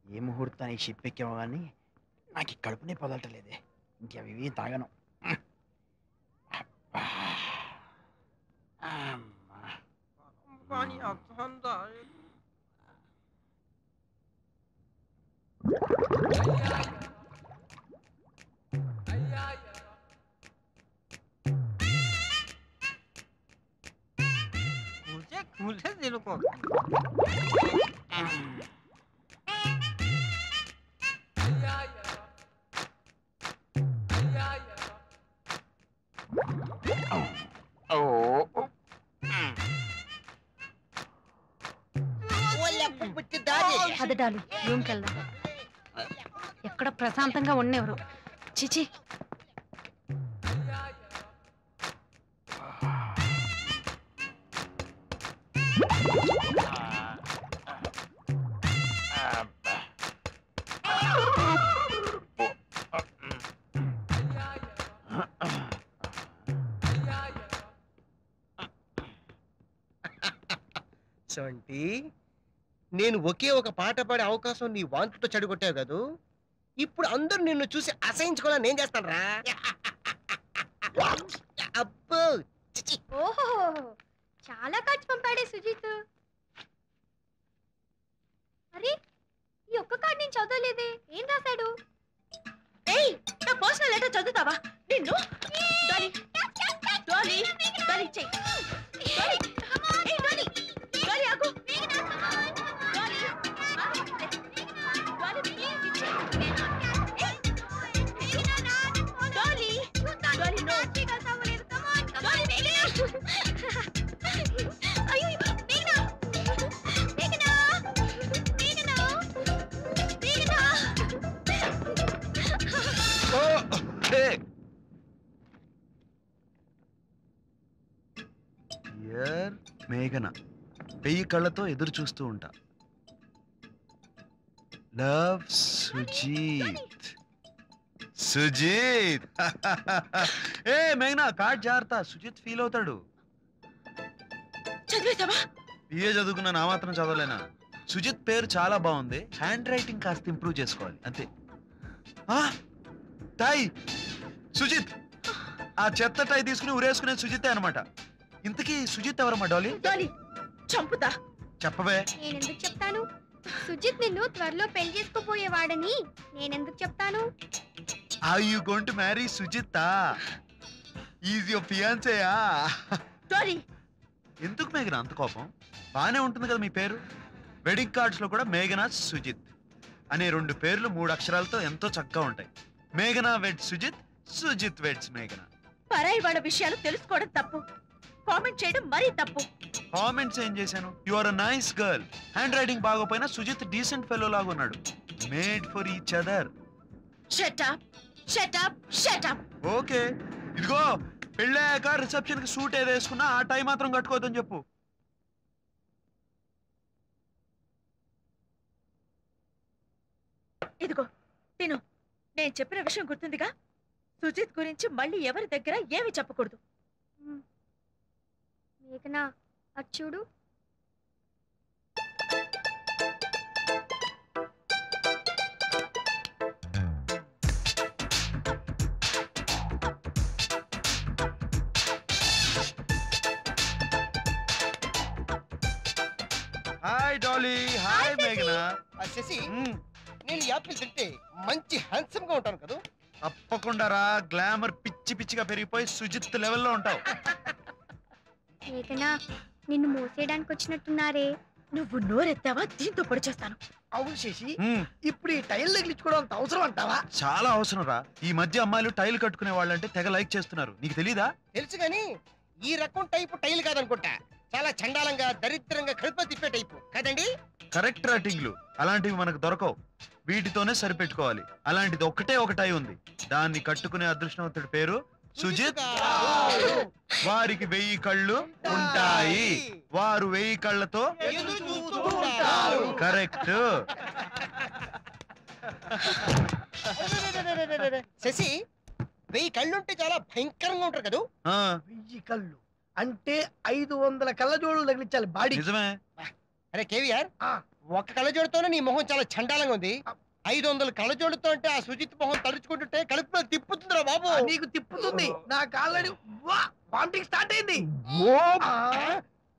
ఏ ముహూర్తానికి షిప్ ఎక్కామో కానీ నాకు ఈ కడుపునే పదలటలేదే ఇంకవి ఇవి తాగను అబ్బా. అమ్మా. 많이 아프한다. 구제 구제 이러고 ఓ పదడాలు రూమ్కి వెళ్దాం ఎక్కడ ప్రశాంతంగా ఉండేవారు చిచి అబ్బా. సొంటి నేను ఒకే ఒక పాట పాడే అవకాశం నీ వాంతుతో చెడగొట్టావు కదూ ఇప్పుడు అందరూ నిన్ను చూసి అసహించుకోవాలని నేను చేస్తాను రా అబ్బో చిచి. ఓహో చాలా కార్డ్స్ పంపాడే సుజిత్ అరే ఈ ఒక్క కార్డ్ నేను చదవలేదే ఏం రాశాడు ఏయ్ నా పర్సనల్ లెటర్ చదువుతావా నిన్ను డాలీ డాలీ డాలీ చెయ్యి డాలీ ఏయ్ డాలీ డాలీ ఆగు Dolly Dolly please ఇచ్చేయ్ Dolly Dolly no Dolly అయ్యో మేఘనా మేఘనా మేఘనా మేఘనా ఓ, హే. Dear మేఘన వెయ్యి కళ్ళతో ఎదురు చూస్తూ ఉంటా లవ్ సుజీత్ సుజీత్ ఏ మేఘన కార్డ్ జాగ్రత్త సుజిత్ ఫీల్ అవుతాడు చదివేసావా బిఏ చదువుకున్న నా మాత్రం చదవలేనా సుజిత్ పేరు చాలా బాగుంది హ్యాండ్ రైటింగ్ కాస్త ఇంప్రూవ్ చేసుకోవాలి అంతే ఆ, టై సుజిత్ ఆ చెత్త టై తీసుకుని ఉరేసుకునే సుజితే అనమాట ఇంతకీ సుజిత్ ఎవరమ్మా డాలీ డాలీ చంపుతా చెప్పవే నేనెందుకు చెప్తాను సుజిత్ నిన్ను త్వరలో పెళ్లి చేసుకోపోయేవాడని నేనెందుకు చెప్తాను are you going to marry Sujith is your ఫియాన్సేయా డాలీ ఎందుకు మేఘన అంత కోపం బానే ఉంటుంది కదా మీ పేరు వెడ్డింగ్ కార్డ్స్ లో కూడా మేఘన సుజిత్ అనే రెండు పేర్లు మూడు అక్షరాలతో ఎంతో చక్కగా ఉంటాయి మేఘన వెడ్ సుజిత్ సుజిత్ వెడ్స్ మేఘన పరాయి వాళ్ళ విషయాలు తెలుసుకోవడం తప్పు కామెంట్ చేయడం మరీ తప్పు కామెంట్స్ ఏం చేశాను you are a nice girl handwriting బాగోపోయినా సుజిత్ డీసెంట్ ఫెలో లాగా ఉన్నాడు made for each other shut up shut up shut up okay ఇదిగో పెళ్ళాక రిసెప్షన్ కి సూట్ ఏది వేసుకున్నా ఆ టైం మాత్రం కట్టుకోవద్దని చెప్పు ఇదిగో తిను నేను చెప్పిన విషయం గుర్తుందిగా సుజిత్ గురించి మళ్ళీ ఎవరి దగ్గర ఏమి చెప్పకూడదు మేఘనా అటు చూడు హాయ్ డాలీ హాయ్ మేఘన ఆ శశి నేను ఈ యాపిల్ తింటే మంచి హ్యాండ్సమ్ గా ఉంటాను కదా తప్పకుండా రా గ్లామర్ పిచ్చి పిచ్చిగా పెరిగిపోయి సుజిత్ లెవెల్లో ఉంటావు మేఘనా నిన్ను మోసేయడానికి వచ్చినట్టున్నారే నువ్వు నోరెత్తావా దీంతో పొడి చేస్తాను అవును శశి మ్మ్. ఇప్పుడు ఈ టైల్ తగిలించుకోవడం అంత అవసరం అంటావా చాలా అవసరం రా ఈ మధ్య అమ్మాయిలు టైల్ కట్టుకునే వాళ్ళంటే తెగ లైక్ చేస్తున్నారు నీకు తెలీదా తెలుసు గాని ఈ రకం టైపు టైల్ కాదనుకుంటా చాలా చండాలంగా దరిద్రంగా కడుపు తిప్పే టైపు కదండి కరెక్ట్ రైటింగ్లు అలాంటివి మనకు దొరకవు వీటితోనే సరిపెట్టుకోవాలి అలాంటిది ఒక్కటే ఒక టై ఉంది దాన్ని కట్టుకునే అదృష్టవంతుడి పేరు సుజిత్ వారికి వెయ్యి కళ్ళు ఉంటాయి వారు వెయ్యి కళ్ళతో ఎదురు చూస్తూ ఉంటారు. కరెక్ట్ శశి వెయ్యి కళ్ళుంటే చాలా భయంకరంగా ఉంటారు కదా ఆ, వెయ్యి కళ్ళు అంటే ఐదు వందల కళ్ళజోడు తగిలించాలి బాడీ నిజమే అరే కేవీఆర్ ఆ. ఒక కళ్ళజోడుతోనే నీ మొహం చాలా చండాలంగా ఉంది ఐదు వందల కళ్ళజోడుతో అంటే ఆ సుజిత్ మొహం తలుచుకుంటుంటే కడుపులో తిప్పుతుందిరా బాబు నీకు తిప్పుతుంది నాకు ఆల్రెడీ వామిటింగ్ స్టార్ట్ అయింది ఆ,